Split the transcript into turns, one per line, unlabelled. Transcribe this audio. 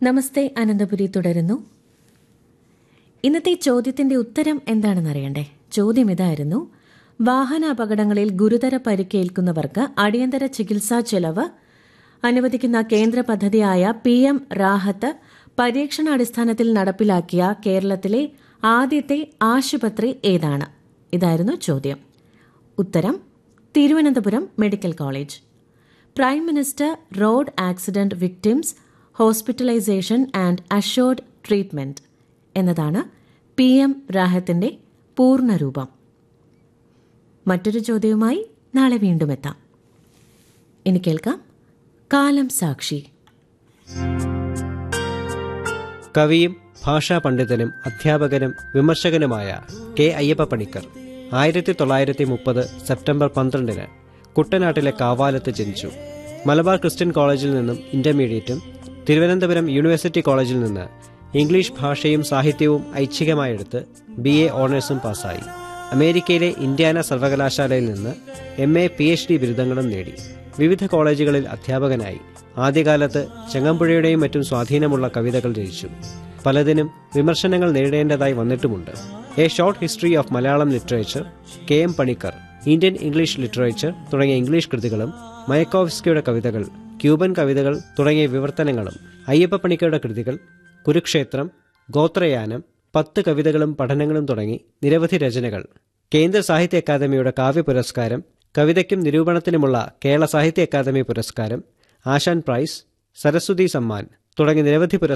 നമസ്തേ അനന്തപുരി തുടരുന്നു ഇന്നത്തെ ചോദ്യത്തിന്റെ ഉത്തരം എന്താണെന്നറിയണ്ടേ ചോദ്യം ഇതായിരുന്നു വാഹന അപകടങ്ങളിൽ ഗുരുതര പരിക്കേൽക്കുന്നവർക്ക് അടിയന്തര ചികിത്സാ ചെലവ് അനുവദിക്കുന്ന കേന്ദ്ര പദ്ധതിയായ പി എം റാഹത്ത് പരീക്ഷണാടിസ്ഥാനത്തിൽ നടപ്പിലാക്കിയ കേരളത്തിലെ ആദ്യത്തെ ആശുപത്രി ഏതാണ് ഇതായിരുന്നു ചോദ്യം ഉത്തരം Thiruvananthapuram medical college prime minister road accident victims hospitalization and assured treatment എന്നതാണ് പി എം റാഹത്തിന്റെ പൂർണ്ണരൂപം മറ്റൊരു ചോദ്യവുമായി നാളെ വീണ്ടും എത്താം ഇനി കേൾക്കാം കാലം സാക്ഷി
കവിയും ഭാഷാ പണ്ഡിതനും അധ്യാപകനും വിമർശകനുമായ കെ അയ്യപ്പ പണിക്കർ ആയിരത്തി തൊള്ളായിരത്തി മുപ്പത് സെപ്റ്റംബർ പന്ത്രണ്ടിന് കുട്ടനാട്ടിലെ കാവാലത്ത് ജനിച്ചു മലബാർ ക്രിസ്ത്യൻ കോളേജിൽ നിന്നും ഇന്റർമീഡിയറ്റും തിരുവനന്തപുരം യൂണിവേഴ്സിറ്റി കോളേജിൽ നിന്ന് ഇംഗ്ലീഷ് ഭാഷയും സാഹിത്യവും ഐച്ഛികമായെടുത്ത് ബി എ ഓണേഴ്സും പാസ്സായി അമേരിക്കയിലെ ഇന്ത്യാന സർവകലാശാലയിൽ നിന്ന് M A P H D ബിരുദങ്ങളും നേടി വിവിധ കോളേജുകളിൽ അധ്യാപകനായി ആദ്യകാലത്ത് ചെങ്ങമ്പുഴയുടെയും മറ്റും സ്വാധീനമുള്ള കവിതകൾ രചിച്ചു പലതിനും വിമർശനങ്ങൾ നേരിടേണ്ടതായി വന്നിട്ടുമുണ്ട് a short history of Malayalam literature K M Panicker Indian English literature തുടങ്ങിയ ഇംഗ്ലീഷ് കൃതികളും മയക്കോവ്സ്കിയുടെ കവിതകൾ ക്യൂബൻ കവിതകൾ തുടങ്ങിയ വിവർത്തനങ്ങളും അയ്യപ്പ പണിക്കരുടെ കൃതികൾ കുരുക്ഷേത്രം ഗോത്രയാനം പത്ത് കവിതകളും പഠനങ്ങളും തുടങ്ങി നിരവധി രചനകൾ കേന്ദ്ര സാഹിത്യ അക്കാദമിയുടെ കാവ്യ പുരസ്കാരം കവിതയ്ക്കും നിരൂപണത്തിനുമുള്ള കേരള സാഹിത്യ അക്കാദമി പുരസ്കാരം ആശാൻ പ്രൈസ് സരസ്വതി സമ്മാൻ തുടങ്ങി നിരവധി പുരസ്കാരം